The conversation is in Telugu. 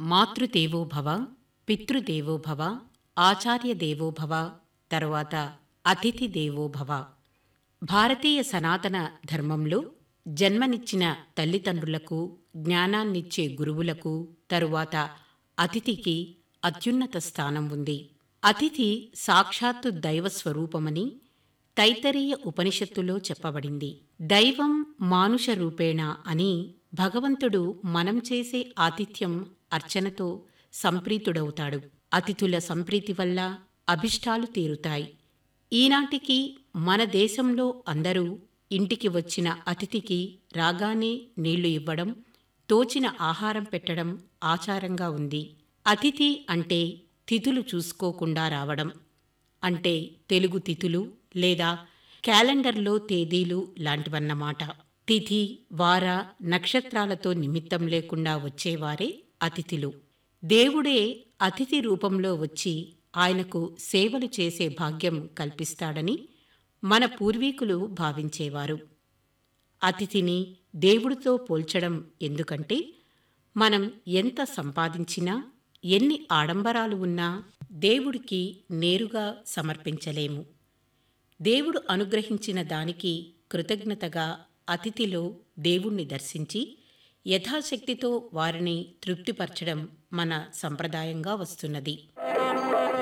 మాతృదేవో భవ పితృదేవో భవ ఆచార్య దేవో భవ తరువాత అతిథి దేవో భవ భారతీయ సనాతన ధర్మంలో జన్మనిచ్చిన తల్లిదండ్రులకు జ్ఞానాన్నిచ్చే గురువులకు తరువాత అతిథికి అత్యున్నత స్థానం ఉంది అతిథి సాక్షాత్తు దైవ స్వరూపమని తైతరీయ ఉపనిషత్తులో చెప్పబడింది దైవం మానుష రూపేణ అని భగవంతుడు మనం చేసే ఆతిథ్యం అర్చనతో సంప్రీతుడవుతాడు అతిథుల సంప్రీతి వల్ల అభిష్టాలు తీరుతాయి ఈనాటికి మన దేశంలో అందరూ ఇంటికి వచ్చిన అతిథికి రాగానే నీళ్లు ఇవ్వడం తోచిన ఆహారం పెట్టడం ఆచారంగా ఉంది అతిథి అంటే తిథులు చూసుకోకుండా రావడం అంటే తెలుగు తిథులు లేదా క్యాలెండర్లో తేదీలు లాంటివన్నమాట తిథి వార నక్షత్రాలతో నిమిత్తం లేకుండా వచ్చేవారే అతిథులు దేవుడే అతిథి రూపంలో వచ్చి ఆయనకు సేవలు చేసే భాగ్యం కల్పిస్తాడని మన పూర్వీకులు భావించేవారు అతిథిని దేవుడితో పోల్చడం ఎందుకంటే మనం ఎంత సంపాదించినా ఎన్ని ఆడంబరాలు ఉన్నా దేవుడికి నేరుగా సమర్పించలేము దేవుడు అనుగ్రహించిన దానికి కృతజ్ఞతగా అతిథిలో దేవుణ్ణి దర్శించి యథాశక్తితో వారిని తృప్తిపరచడం మన సంప్రదాయంగా వస్తున్నది